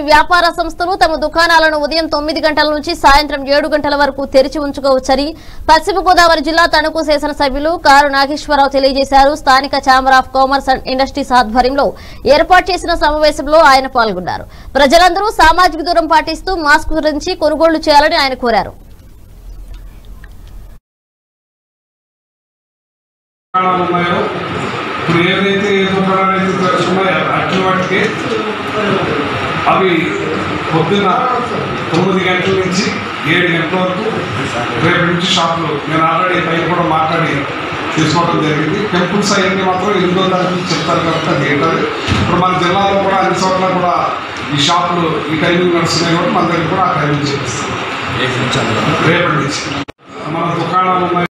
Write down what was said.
వ్యాపార సంస్థలు తమ దుకాణాలను ఉదయం తొమ్మిది గంటల నుంచి సాయంత్రం ఏడు గంటల వరకు తెరిచి ఉంచుకోవచ్చని పశ్చిమ గోదావరి జిల్లా తణుకు శాసనసభ్యులు కారు నాగేశ్వరరావు తెలియజేశారు స్థానిక chamber of commerce and industries ఆధ్వర్యంలో ఏర్పాటు చేసిన సమావేశంలో ఆయన పాల్గొన్నారు ప్రజలందరూ సామాజిక దూరం పాటిస్తూ మాస్క్ ధరించి కొనుగోళ్లు చేయాలని ఆయన కోరారు దుకాణాలు ఉన్నాయో ఇప్పుడు ఏదైతే ఏ దుకాణాలు అయితే తెరుచున్నాయో అట్ల వాటికి అవి పొద్దున్న తొమ్మిది గంటల నుంచి ఏడు గంటల వరకు రేపు నుంచి షాపులు నేను ఆల్రెడీ పైన కూడా మాట్లాడి తీసుకోవడం జరిగింది టెంపుల్స్ అవన్నీ మాత్రం ఎనిమిదో తారీఖు నుంచి చెప్తారు కాబట్టి అది ఏంటది ఇప్పుడు మన జిల్లాలో కూడా అన్ని చోట్ల కూడా ఈ షాపులు ఈ టైమింగ్ నడుస్తున్నాయి కాబట్టి మన దగ్గర కూడా ఆ టైమింగ్ చూపిస్తాం రేపటి నుంచి మన దుకాణాలు ఉన్నాయి